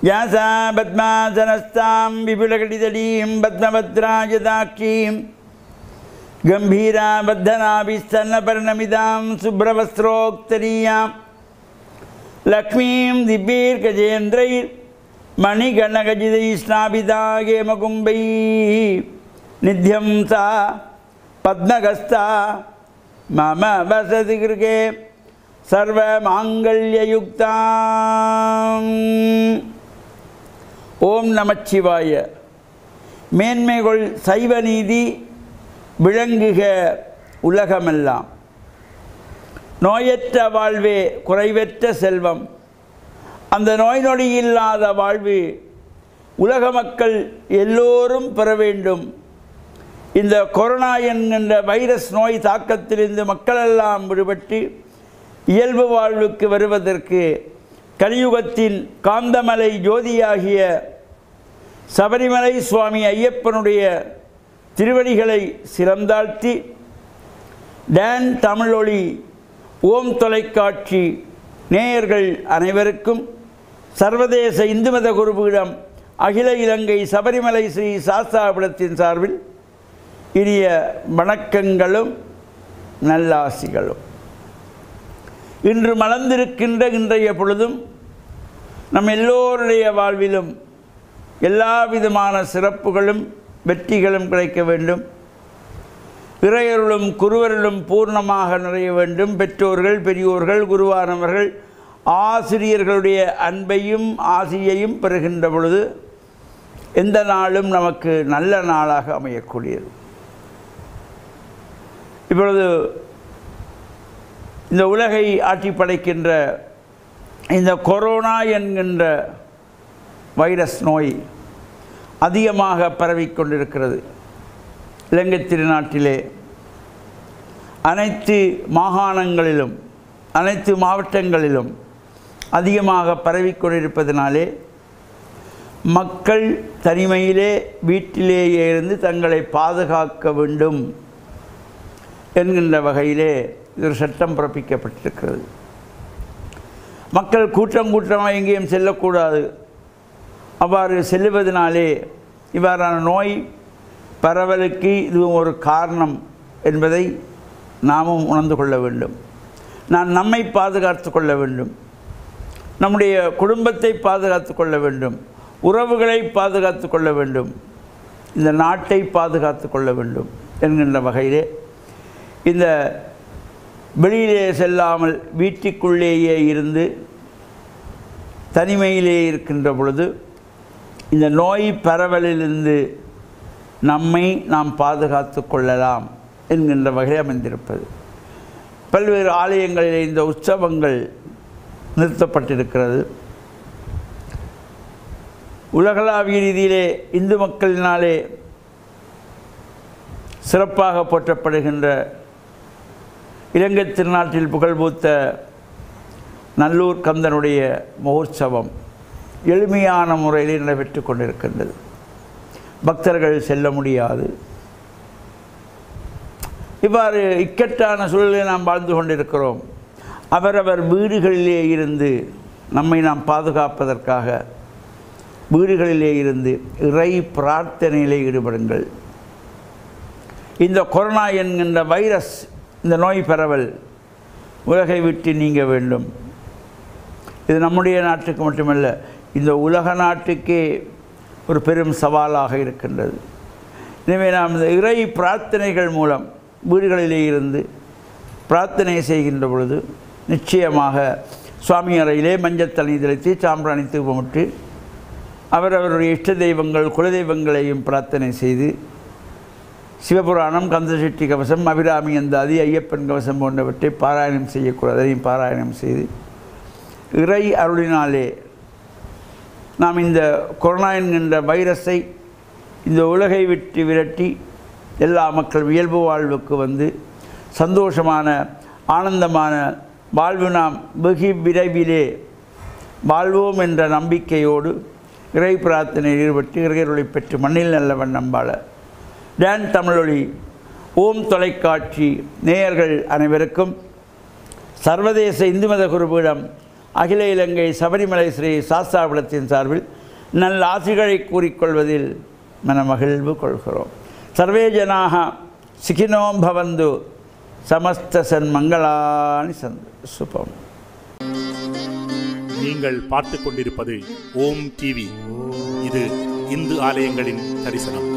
யாசா பத்மாசனஸ்தாம் விபுலகடிதடீம் பத்மபத்ராஜதாட்சீம் गम्भीराबद्धनाभिस्तन्नपर्णमिदां शुभ्रवस्त्रोक्तरीयां लक्ष्मीं दिव्यैर्गजेन्द्रैर्मणिगणगजितैस्नाभितागेमकुम्भैः निध्यं सा पद्मगस्ता मम वसति गृहे सर्वमाङ्गल्ययुक्ताम् ஓம் நமச்சிவாய மேன்மைகள் சைவ நீதி விளங்குக உலகமெல்லாம் நோயற்ற வாழ்வே குறைவற்ற செல்வம் அந்த நோய் நொடி இல்லாத வாழ்வு உலக மக்கள் எல்லோரும் பெற வேண்டும் இந்த கொரோனா என்கின்ற வைரஸ் நோய் தாக்கத்திலிருந்து மக்களெல்லாம் விடுபட்டு இயல்பு வாழ்வுக்கு வருவதற்கு கலியுகத்தின் காந்தமலை ஜோதியாகிய சபரிமலை சுவாமி ஐயப்பனுடைய திருவடிகளை சிறந்தாழ்த்தி டான் தமிழொளி ஓம் தொலைக்காட்சி நேயர்கள் அனைவருக்கும் சர்வதேச இந்து மத குருபீடம் அகில இலங்கை சபரிமலை ஸ்ரீ சாஸ்தாபுரத்தின் சார்பில் இனிய வணக்கங்களும் நல்லாசிகளும் இன்று மலர்ந்திருக்கின்ற இன்றைய பொழுதும் நம் எல்லோருடைய வாழ்விலும் எல்லா விதமான சிறப்புகளும் வெற்றிகளும் கிடைக்க வேண்டும் இறையருளும் குருவருளும் பூர்ணமாக நிறைய வேண்டும் பெற்றோர்கள் பெரியோர்கள் குருவானவர்கள் ஆசிரியர்களுடைய அன்பையும் ஆசியையும் பெறுகின்ற பொழுது எந்த நாளும் நமக்கு நல்ல நாளாக அமையக்கூடியது இப்பொழுது இந்த உலகை ஆட்டி படைக்கின்ற இந்த கொரோனா என்கின்ற வைரஸ் நோய் அதிகமாக பரவிக்கொண்டிருக்கிறது இலங்கை திருநாட்டிலே அனைத்து மாகாணங்களிலும் அனைத்து மாவட்டங்களிலும் அதிகமாக பரவிக்கொண்டிருப்பதனாலே மக்கள் தனிமையிலே வீட்டிலேயே இருந்து தங்களை பாதுகாக்க வேண்டும் என்கின்ற வகையிலே இது ஒரு சட்டம் பிறப்பிக்கப்பட்டிருக்கிறது மக்கள் கூட்டம் கூட்டமாக எங்கேயும் செல்லக்கூடாது அவ்வாறு செல்லுவதனாலே இவ்வாறான நோய் பரவலுக்கு இதுவும் ஒரு காரணம் என்பதை நாமும் உணர்ந்து கொள்ள வேண்டும் நான் நம்மை பாதுகாத்து கொள்ள வேண்டும் நம்முடைய குடும்பத்தை பாதுகாத்து கொள்ள வேண்டும் உறவுகளை பாதுகாத்து கொள்ள வேண்டும் இந்த நாட்டை பாதுகாத்து கொள்ள வேண்டும் என்கின்ற வகையிலே இந்த வெளியிலே செல்லாமல் வீட்டுக்குள்ளேயே இருந்து தனிமையிலே இருக்கின்ற பொழுது இந்த நோய் பரவலிலிருந்து நம்மை நாம் பாதுகாத்து கொள்ளலாம் என்கின்ற வகையில் அமைந்திருப்பது பல்வேறு ஆலயங்களிலே இந்த உற்சவங்கள் நிறுத்தப்பட்டிருக்கிறது உலகளாவிய ரீதியிலே இந்து மக்களினாலே சிறப்பாக போற்றப்படுகின்ற இலங்கை திருநாட்டில் புகழ்பூத்த நல்லூர் கந்தனுடைய மகோற்சவம் எளிமையான முறையில் நடைபெற்று கொண்டிருக்கின்றது பக்தர்கள் செல்ல முடியாது இவ்வாறு இக்கட்டான சூழலில் நாம் வாழ்ந்து கொண்டிருக்கிறோம் அவரவர் வீடுகளிலே இருந்து நம்மை நாம் பாதுகாப்பதற்காக வீடுகளிலே இருந்து இறை பிரார்த்தனையிலே ஈடுபடுங்கள் இந்த கொரோனா என்கின்ற வைரஸ் இந்த நோய் பரவல் உலகை விட்டு நீங்க வேண்டும் இது நம்முடைய நாட்டுக்கு மட்டுமல்ல இந்த உலக நாட்டுக்கே ஒரு பெரும் சவாலாக இருக்கின்றது எனவே நாம் இந்த இறை பிரார்த்தனைகள் மூலம் வீடுகளிலே இருந்து பிரார்த்தனை செய்கின்ற பொழுது நிச்சயமாக சுவாமி அறையிலே மஞ்சள் தண்ணி தெளித்து சாம்பிராணி தூபமிட்டு அவரவருடைய இஷ்ட தெய்வங்கள் குலதெய்வங்களையும் பிரார்த்தனை செய்து சிவபுராணம் கந்தசெட்டி கவசம் அபிராமி அந்தாதி ஐயப்பன் கவசம் போன்றவற்றை பாராயணம் செய்யக்கூடாது அதையும் பாராயணம் செய்து இறை அருளினாலே நாம் இந்த கொரோனா என்கின்ற வைரஸை இந்த உலகை விட்டு விரட்டி எல்லா மக்கள் இயல்பு வாழ்வுக்கு வந்து சந்தோஷமான ஆனந்தமான வாழ்வு நாம் வெகு விரைவிலே வாழ்வோம் என்ற நம்பிக்கையோடு இறை பிரார்த்தனையில் ஈடுபட்டு இறையருளை பெற்று மண்ணில் நல்லவன் நம்பாள டான் தமிழொலி ஓம் தொலைக்காட்சி நேயர்கள் அனைவருக்கும் சர்வதேச இந்து மத குருபீடம் அகில இலங்கை சபரிமலை ஸ்ரீ சாஸ்தாபுரத்தின் சார்பில் நல்ல ஆசிகளை கூறிக்கொள்வதில் மனமகிழ்வு கொள்கிறோம் சர்வே ஜனாக சிகினோம் பவந்து சமஸ்த சன்மங்களானி சந்து சுபம் நீங்கள் பார்த்துக் கொண்டிருப்பது ஓம் டிவி இது இந்து ஆலயங்களின் தரிசனம்